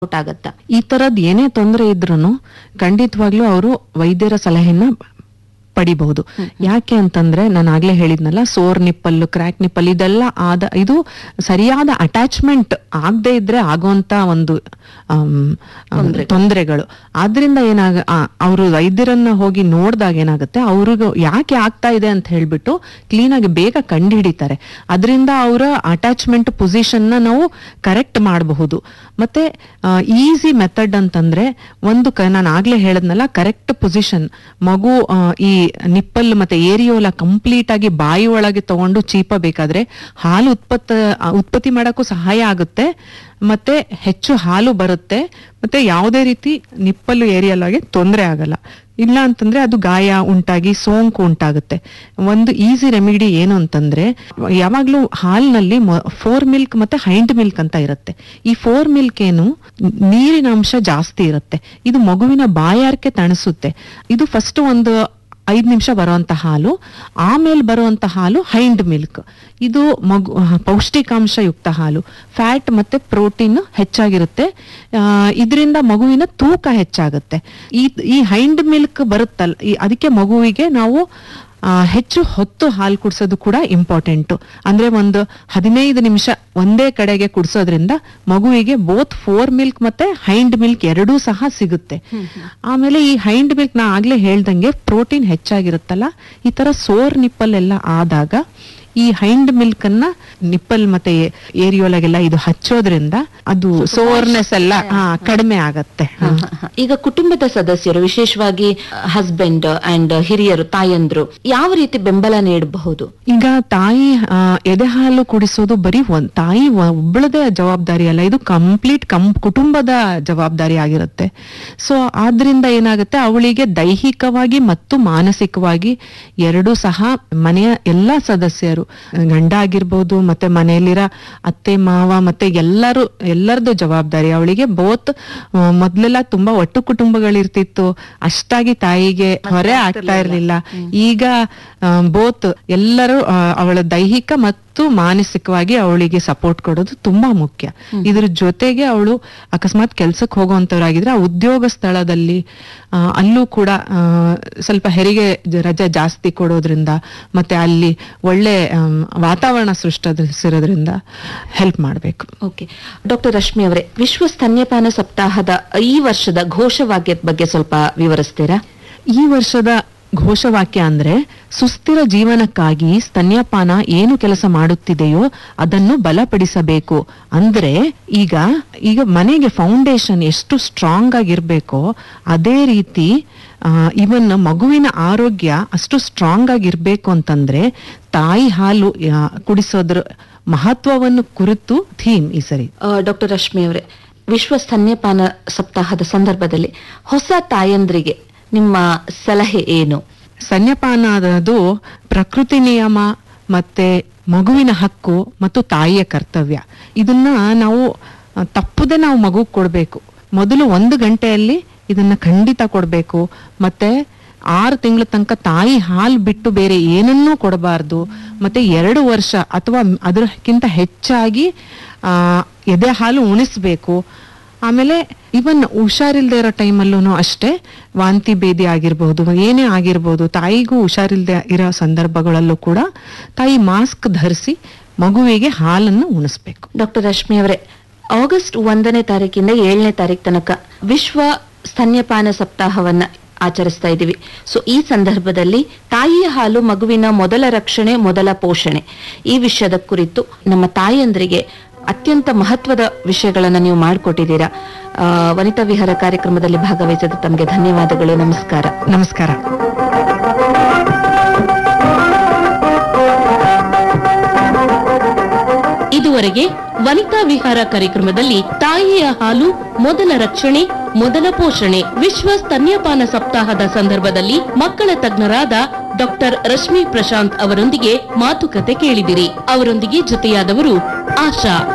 Out ಆಗತ್ತಾ ಈ ತರದ್ ಏನೇ ತೊಂದರೆ ಇದ್ರೂ ಖಂಡಿತವಾಗ್ಲೂ ಅವರು ವೈದ್ಯರ ಸಲಹೆನ ಪಡಿಬಹುದು ಯಾಕೆ ಅಂತಂದ್ರೆ ನಾನು ಆಗ್ಲೇ ಹೇಳಿದ್ನಲ್ಲ ಸೋರ್ ನಿಪ್ಪಲ್ಲು ಕ್ರ್ಯಾಕ್ ನಿಪ್ಪಲ್ ಇದೆಲ್ಲ ಆದ ಇದು ಸರಿಯಾದ ಅಟ್ಯಾಚ್ಮೆಂಟ್ ಆಗದೆ ಇದ್ರೆ ಆಗುವಂತ ಒಂದು ತೊಂದರೆಗಳು ಆದ್ರಿಂದ ಏನಾಗ ಅವರು ವೈದ್ಯರನ್ನ ಹೋಗಿ ನೋಡಿದಾಗ ಏನಾಗುತ್ತೆ ಅವ್ರಿಗೂ ಯಾಕೆ ಆಗ್ತಾ ಇದೆ ಅಂತ ಹೇಳ್ಬಿಟ್ಟು ಕ್ಲೀನ್ ಆಗಿ ಬೇಗ ಕಂಡು ಹಿಡಿತಾರೆ ಅದರಿಂದ ಅವರ ಅಟ್ಯಾಚ್ಮೆಂಟ್ ಪೊಸಿಷನ್ ನ ನಾವು ಕರೆಕ್ಟ್ ಮಾಡಬಹುದು ಮತ್ತೆ ಈಸಿ ಮೆಥಡ್ ಅಂತಂದ್ರೆ ಒಂದು ಕ ನಾನು ಆಗ್ಲೇ ಹೇಳದ್ನಲ್ಲ ಕರೆಕ್ಟ್ ಪೊಸಿಷನ್ ಮಗು ಆ, ಈ ನಿಪ್ಪಲ್ ಮತ್ತೆ ಏರಿಯೋಲ ಕಂಪ್ಲೀಟ್ ಆಗಿ ಬಾಯಿ ಒಳಗೆ ತಗೊಂಡು ಚೀಪಬೇಕಾದ್ರೆ ಹಾಲು ಉತ್ಪತ್ತ ಆ, ಉತ್ಪತ್ತಿ ಮಾಡಕ್ಕೂ ಸಹಾಯ ಆಗುತ್ತೆ ಮತ್ತೆ ಹೆಚ್ಚು ಹಾಲು ಬರುತ್ತೆ ಮತ್ತೆ ಯಾವುದೇ ರೀತಿ ನಿಪ್ಪಲ್ಲು ಏರಿಯಲ್ಲಾಗೆ ತೊಂದರೆ ಆಗಲ್ಲ ಇಲ್ಲ ಅಂತಂದ್ರೆ ಅದು ಗಾಯ ಉಂಟಾಗಿ ಸೋಂಕು ಉಂಟಾಗುತ್ತೆ ಒಂದು ಈಸಿ ರೆಮಿಡಿ ಏನು ಅಂತಂದ್ರೆ ಯಾವಾಗ್ಲೂ ಹಾಲಿನಲ್ಲಿ ಫೋರ್ ಮಿಲ್ಕ್ ಮತ್ತೆ ಹೈಂಡ್ ಮಿಲ್ಕ್ ಅಂತ ಇರುತ್ತೆ ಈ ಫೋರ್ ಮಿಲ್ಕ್ ಏನು ನೀರಿನ ಅಂಶ ಜಾಸ್ತಿ ಇರುತ್ತೆ ಇದು ಮಗುವಿನ ಬಾಯಾರಿಕೆ ತಣಿಸುತ್ತೆ ಇದು ಫಸ್ಟ್ ಒಂದು ಐದ್ ನಿಮಿಷ ಬರುವಂತ ಹಾಲು ಆಮೇಲೆ ಬರುವಂತ ಹಾಲು ಹೈಂಡ್ ಮಿಲ್ಕ್ ಇದು ಮಗು ಪೌಷ್ಟಿಕಾಂಶ ಯುಕ್ತ ಹಾಲು ಫ್ಯಾಟ್ ಮತ್ತೆ ಪ್ರೋಟೀನ್ ಹೆಚ್ಚಾಗಿರುತ್ತೆ ಇದರಿಂದ ಮಗುವಿನ ತೂಕ ಹೆಚ್ಚಾಗುತ್ತೆ ಈ ಈ ಹೈಂಡ್ ಮಿಲ್ಕ್ ಬರುತ್ತಲ್ಲ ಈ- ಅದಕ್ಕೆ ಮಗುವಿಗೆ ನಾವು ಆ, ಹೆಚ್ಚು ಹೊತ್ತು ಹಾಲು ಕುಡಿಸೋದು ಕೂಡ ಇಂಪಾರ್ಟೆಂಟ್ ಅಂದ್ರೆ ಒಂದು ಹದಿನೈದು ನಿಮಿಷ ಒಂದೇ ಕಡೆಗೆ ಕುಡಿಸೋದ್ರಿಂದ ಮಗುವಿಗೆ ಬೋತ್ ಫೋರ್ ಮಿಲ್ಕ್ ಮತ್ತೆ ಹೈಂಡ್ ಮಿಲ್ಕ್ ಎರಡೂ ಸಹ ಸಿಗುತ್ತೆ ಆಮೇಲೆ ಈ ಹೈಂಡ್ ಮಿಲ್ಕ್ ನಾ ಆಗ್ಲೇ ಹೇಳ್ದಂಗೆ ಪ್ರೋಟೀನ್ ಹೆಚ್ಚಾಗಿರುತ್ತಲ್ಲ ಈ ತರ ಸೋರ್ ನಿಪ್ಪಲ್ ಎಲ್ಲ ಆದಾಗ ಈ ಹೈಂಡ್ ಮಿಲ್ಕ್ ಅನ್ನ ನಿಪ್ಪಲ್ ಮತ್ತೆ ಏರಿಯೋಲಾಗೆಲ್ಲ ಇದು ಹಚ್ಚೋದ್ರಿಂದ ಅದು ಸೋರ್ನೆಸ್ ಎಲ್ಲ ಆ, ಕಡಿಮೆ ಆಗತ್ತೆ ಹ, ಹ, ಹ. ಈಗ ಕುಟುಂಬದ ಸದಸ್ಯರು ವಿಶೇಷವಾಗಿ ಹಸ್ಬೆಂಡ್ ಅಂಡ್ ಹಿರಿಯರು ತಾಯಂದ್ರು ಯಾವ ರೀತಿ ಬೆಂಬಲ ನೀಡಬಹುದು ಈಗ ತಾಯಿ ಆ, ಎದೆ ಹಾಲು ಕುಡಿಸೋದು ಬರೀ ಒಂದ್ ತಾಯಿ ಒಬ್ಬಳದೇ ಜವಾಬ್ದಾರಿ ಅಲ್ಲ ಇದು ಕಂಪ್ಲೀಟ್ ಕಂ ಕುಟುಂಬದ ಜವಾಬ್ದಾರಿ ಆಗಿರುತ್ತೆ ಸೊ ಆದ್ರಿಂದ ಏನಾಗುತ್ತೆ ಅವಳಿಗೆ ದೈಹಿಕವಾಗಿ ಮತ್ತು ಮಾನಸಿಕವಾಗಿ ಎರಡೂ ಸಹ ಮನೆಯ ಎಲ್ಲಾ ಸದಸ್ಯರು ಗಂಡ ಆಗಿರ್ಬೋದು ಮತ್ತೆ ಮನೆಯಲ್ಲಿರೋ ಅತ್ತೆ ಮಾವ ಮತ್ತೆ ಎಲ್ಲರೂ ಎಲ್ಲರದ್ದು ಜವಾಬ್ದಾರಿ ಅವಳಿಗೆ ಬೋತ್ ಮೊದ್ಲೆಲ್ಲ ತುಂಬಾ ಒಟ್ಟು ಕುಟುಂಬಗಳಿರ್ತಿತ್ತು ಅಷ್ಟಾಗಿ ತಾಯಿಗೆ ಹೊರೆ ಆಗ್ತಾ ಇರ್ಲಿಲ್ಲ ಈಗ ಬೋತ್ ಎಲ್ಲರೂ ಆ, ಅವಳ ದೈಹಿಕ ಮತ್ತು ಮಾನಸಿಕವಾಗಿ ಅವಳಿಗೆ ಸಪೋರ್ಟ್ ಕೊಡೋದು ತುಂಬಾ ಮುಖ್ಯ ಇದ್ರ ಜೊತೆಗೆ ಅವಳು ಅಕಸ್ಮಾತ್ ಕೆಲ್ಸಕ್ಕೆ ಹೋಗುವಂತವ್ರಾಗಿದ್ರೆ ಆ ಉದ್ಯೋಗ ಸ್ಥಳದಲ್ಲಿ ಆ, ಅಲ್ಲೂ ಕೂಡ ಆ, ಸ್ವಲ್ಪ ಹೆರಿಗೆ ಜ- ರಜೆ ಜಾಸ್ತಿ ಕೊಡೋದ್ರಿಂದ ಮತ್ತೆ ಅಲ್ಲಿ ಒಳ್ಳೆ ಆಮ್, ವಾತಾವರಣ ಸೃಷ್ಟಿಸಿರೋದ್ರಿಂದ ಹೆಲ್ಪ್ ಮಾಡಬೇಕು ಓಕೆ ಡಾಕ್ಟರ್ ರಶ್ಮಿ ಅವರೇ ವಿಶ್ವ ಸ್ತನ್ಯಪಾನ ಸಪ್ತಾಹದ ಈ ವರ್ಷದ ಘೋಷವಾಕ್ಯದ ಬಗ್ಗೆ ಸ್ವಲ್ಪ ವಿವರಿಸ್ತೀರಾ ಈ ವರ್ಷದ ಘೋಷವಾಕ್ಯ ಅಂದ್ರೆ ಸುಸ್ಥಿರ ಜೀವನಕ್ಕಾಗಿ ಸ್ತನ್ಯಪಾನ ಏನು ಕೆಲಸ ಮಾಡುತ್ತಿದೆಯೋ ಅದನ್ನು ಬಲಪಡಿಸಬೇಕು ಅಂದ್ರೆ ಈಗ ಈಗ ಮನೆಗೆ ಫೌಂಡೇಶನ್ ಎಷ್ಟು ಸ್ಟ್ರಾಂಗ್ ಆಗಿರ್ಬೇಕೋ ಅದೇ ರೀತಿ ಇವನ್ ಮಗುವಿನ ಆರೋಗ್ಯ ಅಷ್ಟು ಸ್ಟ್ರಾಂಗ್ ಆಗಿರ್ಬೇಕು ಅಂತಂದ್ರೆ ತಾಯಿ ಹಾಲು ಆ, ಕುಡಿಸೋದ್ರ ಮಹತ್ವವನ್ನು ಕುರಿತು ಥೀಮ್ ಈ ಸರಿ ಡಾಕ್ಟರ್ ರಶ್ಮಿ ಅವರೇ ವಿಶ್ವ ಸ್ತನ್ಯಪಾನ ಸಪ್ತಾಹದ ಸಂದರ್ಭದಲ್ಲಿ ಹೊಸ ತಾಯಂದ್ರಿಗೆ ನಿಮ್ಮ ಸಲಹೆ ಏನು ಸ್ತನ್ಯಪಾನ ಅನ್ನೋದು ಪ್ರಕೃತಿ ನಿಯಮ ಮತ್ತೆ ಮಗುವಿನ ಹಕ್ಕು ಮತ್ತು ತಾಯಿಯ ಕರ್ತವ್ಯ ಇದನ್ನ ನಾವು ಆ, ತಪ್ಪದೆ ನಾವು ಮಗು ಕೊಡ್ಬೇಕು ಮೊದಲು ಒಂದು ಗಂಟೆಯಲ್ಲಿ ಇದನ್ನ ಖಂಡಿತ ಕೊಡ್ಬೇಕು ಮತ್ತೆ ಆರು ತಿಂಗಳ ತನಕ ತಾಯಿ ಹಾಲು ಬಿಟ್ಟು ಬೇರೆ ಏನನ್ನೂ ಕೊಡಬಾರ್ದು ಮತ್ತೆ ಎರಡು ವರ್ಷ ಅಥವಾ ಅದಕ್ಕಿಂತ ಹೆಚ್ಚಾಗಿ ಆ ಎದೆ ಹಾಲು ಉಣಿಸ್ಬೇಕು ಆಮೇಲೆ ಇವನ್ ಹುಷಾರಿಲ್ದೇ ಇರೋ ಟೈಮಲ್ಲೂ ಅಷ್ಟೇ ವಾಂತಿ ಭೇದಿ ಆಗಿರ್ಬಹುದು ಏನೇ ಆಗಿರ್ಬೋದು ತಾಯಿಗೂ ಹುಷಾರಿಲ್ದೆ ಇರೋ ಸಂದರ್ಭಗಳಲ್ಲೂ ಕೂಡ ತಾಯಿ ಮಾಸ್ಕ್ ಧರಿಸಿ ಮಗುವಿಗೆ ಹಾಲನ್ನು ಉಣಿಸ್ಬೇಕು ಡಾಕ್ಟರ್ ರಶ್ಮಿ ಅವರೇ ಆಗಸ್ಟ್ ಒಂದನೇ ತಾರೀಕಿಂದ ಏಳನೇ ತಾರೀಕು ತನಕ ವಿಶ್ವ ಸ್ತನ್ಯಪಾನ ಸಪ್ತಾಹವನ್ನ ಆಚರಿಸ್ತಾ ಇದ್ದೀವಿ ಸೊ ಈ ಸಂದರ್ಭದಲ್ಲಿ ತಾಯಿಯ ಹಾಲು ಮಗುವಿನ ಮೊದಲ ರಕ್ಷಣೆ ಮೊದಲ ಪೋಷಣೆ ಈ ವಿಷಯದ ಕುರಿತು ನಮ್ಮ ತಾಯಿಯಂದ್ರಿಗೆ ಅತ್ಯಂತ ಮಹತ್ವದ ವಿಷಯಗಳನ್ನ ನೀವು ಮಾಡಿಕೊಟ್ಟಿದ್ದೀರಾ ಆ, ವನಿತಾ ವಿಹಾರ ಕಾರ್ಯಕ್ರಮದಲ್ಲಿ ಭಾಗವಹಿಸಿದ ತಮಗೆ ಧನ್ಯವಾದಗಳು ನಮಸ್ಕಾರ ನಮಸ್ಕಾರ ಇದುವರೆಗೆ ವನಿತಾ ವಿಹಾರ ಕಾರ್ಯಕ್ರಮದಲ್ಲಿ ತಾಯಿಯ ಹಾಲು ಮೊದಲ ರಕ್ಷಣೆ ಮೊದಲ ಪೋಷಣೆ ವಿಶ್ವ ಸ್ತನ್ಯಪಾನ ಸಪ್ತಾಹದ ಸಂದರ್ಭದಲ್ಲಿ ಮಕ್ಕಳ ತಜ್ಞರಾದ ಡಾಕ್ಟರ್ ರಶ್ಮಿ ಪ್ರಶಾಂತ್ ಅವರೊಂದಿಗೆ ಮಾತುಕತೆ ಕೇಳಿದಿರಿ ಅವರೊಂದಿಗೆ ಜೊತೆಯಾದವರು ಆಶಾ